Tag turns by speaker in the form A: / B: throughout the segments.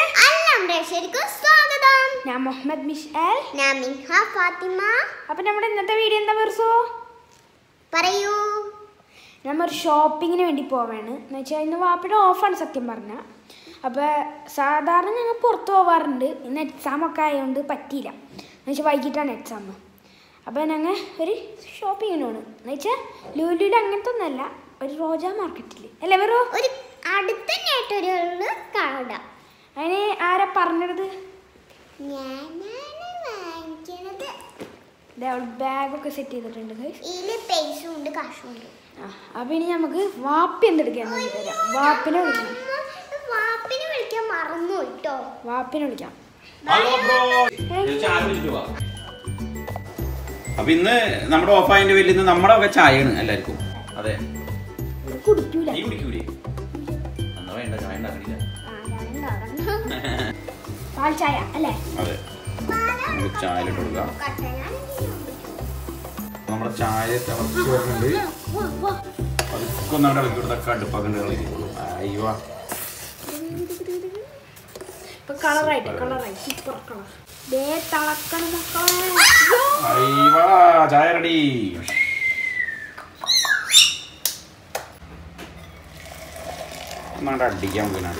A: എല്ലാം പ്രേക്ഷകർക്കും സ്വാഗതം
B: ഞാൻ മുഹമ്മദ് മിഷാൽ
A: ഞാൻ മിൻഹ ഫാത്തിമ
B: അപ്പൊ നമ്മുടെ ഇന്നത്തെ വീഡിയോ എന്താ പെർസോ
A: പറയൂ
B: നമ്മൾ ഒരു ഷോപ്പിങ്ങിന് വേണ്ടി പോവാണ് എന്ന് വെച്ചാൽ ഇന്ന് വാപ്പിയുടെ ഓഫാണ് സത്യം പറഞ്ഞാൽ അപ്പോൾ സാധാരണ ഞങ്ങൾ പുറത്ത് പോവാറുണ്ട് ഇന്ന് എക്സാം ഒക്കെ ആയതുകൊണ്ട് പറ്റിയില്ല എന്ന് വെച്ചാൽ വൈകിട്ടാണ് എക്സാം അപ്പോൾ ഞങ്ങൾ ഒരു ഷോപ്പിങ്ങിന് പോണ് എന്ന് വെച്ചാൽ ലൂലുവിൽ അങ്ങനത്തെ ഒന്നല്ല ഒരു റോജ മാർക്കറ്റിൽ അല്ലേ വെറോ
A: ഒരു അടുത്തന്നെയായിട്ടൊരു കട
B: അതിന് ആരാ പറഞ്ഞത്
A: ഞാനാണ് വാങ്ങിക്കണത്
B: ബാഗൊക്കെ സെറ്റ് ചെയ്തിട്ടുണ്ട് guys.
A: ഇതില് പൈസയും ഉണ്ട് കാശും ഉണ്ട്
B: ആ അപ്പോൾ ഇനി നമുക്ക് വാപ്പി എന്തെടുക്കാൻ തരാം വാപ്പിനെ വിളിക്കാം
A: വാപ്പിനെ വിളിക്കാൻ മറന്നു കേട്ടോ
B: വാപ്പിനെ വിളിക്കാം
C: ഹലോ ബ്രോ ഒരു ചായ കുടിച്ചിട്ട് പോവാ. അപ്പൊ ഇന്ന് നമ്മുടെ ഓഫായിന്റെ പേരിൽ ഇന്ന് നമ്മുടെ ഒക്കെ ചായയാണ് എല്ലാവർക്കും അതെ
B: ഇത് കുടിക്കൂല
C: നീ കുടിക്കൂലേ എന്നാ വേണ്ട ചായ ഉണ്ടാക്കണില്ല
B: പാൽ ചായ അല്ലേ
C: അതെ നമുക്ക് ചായ ഇട്ട് കൊടുക്കാം നമ്മുടെ ചായ തിളച്ച് വരുന്നുണ്ട് അതൊക്കെ ഒന്നാണ്ട് ഇളക്കി കൊടുത്താൽ കടുപ്പൊക്കെ ഉണ്ട് കളിക്കുള്ളൂ അയ്യോ
B: ഇപ്പൊ കളറായിട്ട് കളറായി സൂപ്പർ കളർ ദേ തിളക്കണം മക്കളെ
C: അയ്യോ ചായ റെഡി ഒന്നാണ്ട് അടിക്കാൻ പോയിനാണ്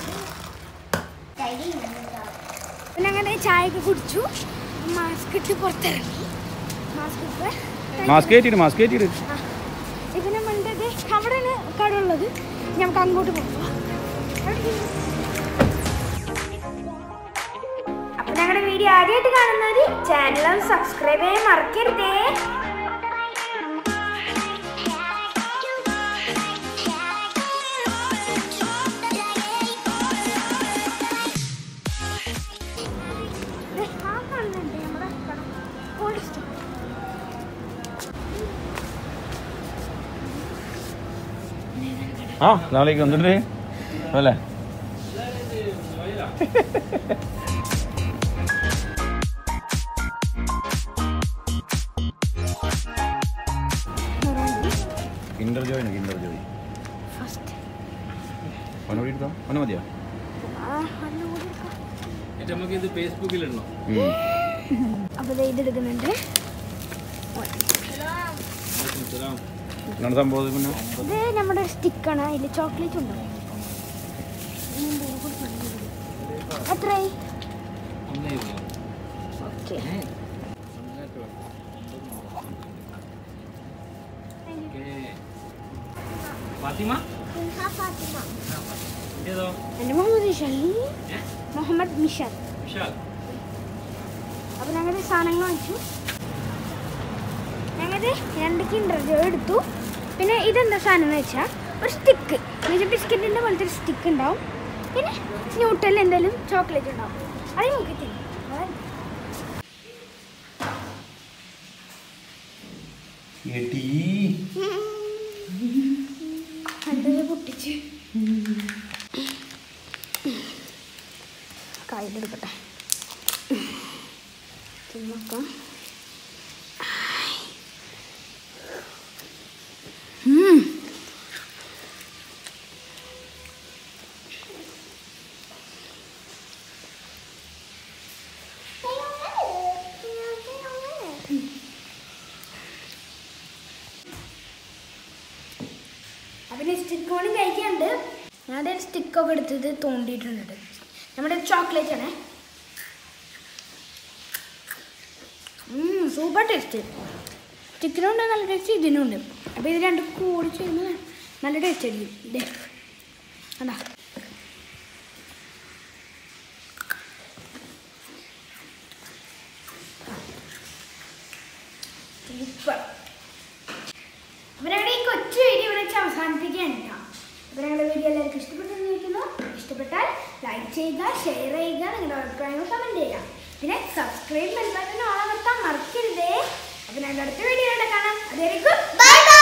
B: പിന്നെ അങ്ങനെ ചായയൊക്കെ കുടിച്ചു മാസ്ക് ഇട്ട് പുറത്തിറങ്ങി മാസ്ക് ഇട്ട്
C: മാസ്ക് കയറ്റിട്ട് മാസ്ക് കയറ്റിട്ട്
B: ഇപ്പൊ നമ്മളുടെ ദേ അവിടെയാണ് കട ഉള്ളത് നമുക്ക് അങ്ങോട്ട് പോകാം അപ്പൊ ഞങ്ങളുടെ വീഡിയോ ആദ്യമായിട്ട് കാണുന്നവര് ചാനൽ സബ്സ്ക്രൈബ് ചെയ്യാൻ മറക്കരുതേ ദേ, ആ കാണുന്നുണ്ട് നമ്മുടെ കട. ഓടി stop.
C: ആ നാളേക്ക് വന്നിട്ട് അല്ലേ Kinder Joy Kinder Joy
B: first
C: അവനോട് എടുത്തോ അവന് മതിയോ
B: ആ അതിന് കൂടി എടുക്കാം.
D: എന്നിട്ട് നമുക്ക് ഇത് ഫേസ്ബുക്കിലിടണം
B: അപ്പൊ ദേ ഇത് എടുക്കുന്നുണ്ട്
C: എന്താണ് സംഭവം പിന്നെ
B: ഇത് നമ്മുടെ സ്റ്റിക്കാണ് അതിൽ ചോക്ലേറ്റ് ഉണ്ടോ എത്രയായി
D: ഒന്നേ ഉള്ളൂ.
B: ഓക്കെ
D: ഒന്നേറ്റ് വേണം. ഓക്കേ. ഫാത്തിമ ഏതോ
B: എൻ്റെ മുഹമ്മദ് മിഷാൽ
D: ഏ?
B: മുഹമ്മദ് മിഷാൽ
D: വിശാൽ
B: അപ്പോൾ ഞങ്ങൾ സാധനങ്ങൾ വാങ്ങിച്ചു ഞങ്ങൾ രണ്ട് കിൻഡർ ജോ എടുത്തു പിന്നെ ഇതെന്താ സാധനം എന്ന് വെച്ചാൽ ഒരു സ്റ്റിക്ക് എന്ന് വെച്ചാൽ ബിസ്ക്കറ്റിൻ്റെ പോലത്തെ ഒരു സ്റ്റിക്ക് ഉണ്ടാവും പിന്നെ ന്യൂട്ടൽ എന്തെങ്കിലും ചോക്ലേറ്റ് ഉണ്ടാവും അത് നമുക്ക് തിന്നും അതാണ്. കണ്ടത് പൊട്ടിച്ച് കയ്യിലെടുക്കട്ടെ തിന്നോക്കാം ഉം. അപ്പം സ്റ്റിക്ക് കൊണ്ട് കഴിക്കാണ്ട് ഞാൻ സ്റ്റിക്കൊക്കെ എടുത്തത് തോണ്ടിയിട്ടുണ്ട് നമ്മുടെ ചോക്ലേറ്റ് ആണേ സൂപ്പർ ടേസ്റ്റ് ചിക്കനുണ്ട് നല്ല ടേസ്റ്റ് ഇതിനുണ്ട് അപ്പോൾ ഇത് രണ്ടും കൂടി ചെയ്യുമ്പോൾ നല്ല ടേസ്റ്റ് ആയിരിക്കും ഇതേ അതാ സൂപ്പർ അപ്പോൾ ഞങ്ങളുടെ ഈ കൊച്ചു വീഡിയോ ഇവിടെ വെച്ച് അവസാനിപ്പിക്കുകയാണ് കേട്ടോ അപ്പോൾ ഞങ്ങളുടെ വീഡിയോ എല്ലാവർക്കും ഇഷ്ടപ്പെട്ടെന്ന് ചോദിക്കുന്നു ഇഷ്ടപ്പെട്ടാൽ ലൈക്ക് ചെയ്യുക ഷെയർ ചെയ്യുക നിങ്ങളുടെ അഭിപ്രായങ്ങൾ കമൻറ്റ് ചെയ്യുക പിന്നെ സബ്സ്ക്രൈബ് ബെൽ ബട്ടൺ ഓൺ അമർത്താൻ മറക്കരുതേ അപ്പോൾ ഞങ്ങളുടെ അടുത്ത വീഡിയോ കാണാം അതുവരെക്കും
A: ബൈ ബൈ